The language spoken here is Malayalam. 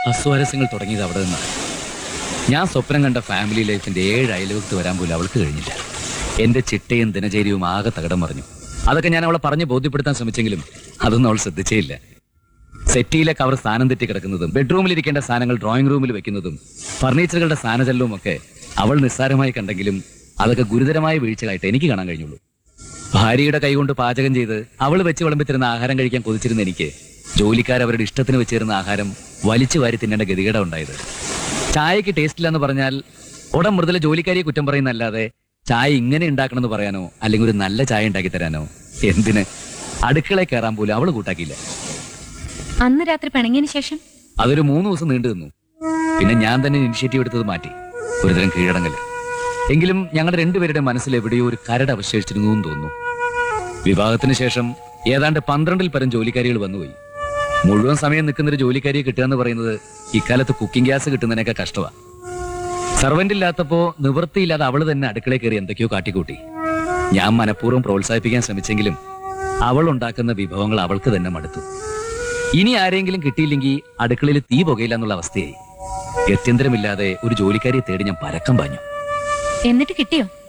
അസ്വാരസ്യങ്ങൾ തുടങ്ങിയത് അവിടെ നിന്നാണ് ഞാൻ സ്വപ്നം കണ്ട ഫാമിലി ലൈഫിന്റെ ഏഴ് അയൽവക്കത്ത് വരാൻ പോലും അവൾക്ക് കഴിഞ്ഞില്ല എന്റെ ചിട്ടയും ദിനചര്യവും ആകെ തകടം പറഞ്ഞു അതൊക്കെ ഞാൻ അവളെ പറഞ്ഞ് ബോധ്യപ്പെടുത്താൻ ശ്രമിച്ചെങ്കിലും അതൊന്നും അവൾ ശ്രദ്ധിച്ചേയില്ല സെറ്റിയിലെ കവർ സ്ഥാനം തെറ്റി കിടക്കുന്നതും ബെഡ്റൂമിൽ ഇരിക്കേണ്ട സാധനങ്ങൾ ഡ്രോയിങ് റൂമിൽ വെക്കുന്നതും ഫർണിച്ചറുകളുടെ സ്ഥാനചലനവും ഒക്കെ അവൾ നിസ്സാരമായി കണ്ടെങ്കിലും അതൊക്കെ ഗുരുതരമായ വീഴ്ചകളായിട്ട് എനിക്ക് കാണാൻ കഴിഞ്ഞുള്ളൂ ഭാര്യയുടെ കൈകൊണ്ട് പാചകം ചെയ്ത് അവൾ വെച്ച് വിളമ്പിത്തിരുന്ന ആഹാരം കഴിക്കാൻ കൊതിച്ചിരുന്ന എനിക്ക് ജോലിക്കാർ അവരുടെ ഇഷ്ടത്തിന് വെച്ചിരുന്ന ആഹാരം വലിച്ചു വാരി തിന്നേണ്ട ഗതികേട ഉണ്ടായത് ചായക്ക് ടേസ്റ്റ് ഇല്ലെന്ന് പറഞ്ഞാൽ ഉടൻ മൃദുല ജോലിക്കാരിയെ കുറ്റം പറയുന്നല്ലാതെ ചായ ഇങ്ങനെ ഉണ്ടാക്കണമെന്ന് പറയാനോ അല്ലെങ്കിൽ ഒരു നല്ല ചായ ഉണ്ടാക്കി തരാനോ എന്തിന് അടുക്കളയിൽ കയറാൻ പോലും അവള് കൂട്ടാക്കിയില്ല അന്ന് രാത്രി പിണങ്ങിയതിന് ശേഷം അതൊരു മൂന്ന് ദിവസം നീണ്ടു നിന്നു പിന്നെ ഞാൻ തന്നെ ഇനിഷ്യേറ്റീവ് എടുത്തത് മാറ്റി ഒരുതരം കീഴടങ്ങല് എങ്കിലും ഞങ്ങളുടെ രണ്ടുപേരുടെ മനസ്സിൽ എവിടെയോ ഒരു കരട് അവശേഷിച്ചിരുന്നു എന്ന് തോന്നുന്നു വിവാഹത്തിന് ശേഷം ഏതാണ്ട് പന്ത്രണ്ടിൽ പരം ജോലിക്കാരികൾ വന്നുപോയി മുഴുവൻ സമയം നിൽക്കുന്ന ഒരു ജോലിക്കാരിയെ കിട്ടുക എന്ന് പറയുന്നത് ഇക്കാലത്ത് കുക്കിംഗ് ഗ്യാസ് കിട്ടുന്നതിനൊക്കെ കഷ്ടമാണ് സർവന്റ് ഇല്ലാത്തപ്പോ നിവൃത്തിയില്ലാതെ അവള് തന്നെ അടുക്കളയിൽ കയറി എന്തൊക്കെയോ കാട്ടിക്കൂട്ടി ഞാൻ മനഃപൂർവ്വം പ്രോത്സാഹിപ്പിക്കാൻ ശ്രമിച്ചെങ്കിലും അവൾ ഉണ്ടാക്കുന്ന വിഭവങ്ങൾ അവൾക്ക് തന്നെ മടുത്തു ഇനി ആരെങ്കിലും കിട്ടിയില്ലെങ്കിൽ അടുക്കളയിൽ തീ പുകയില്ല എന്നുള്ള അവസ്ഥയായി ഗത്യന്തരമില്ലാതെ ഒരു ജോലിക്കാരിയെ തേടി ഞാൻ പരക്കം പാഞ്ഞു എന്നിട്ട് കിട്ടിയോ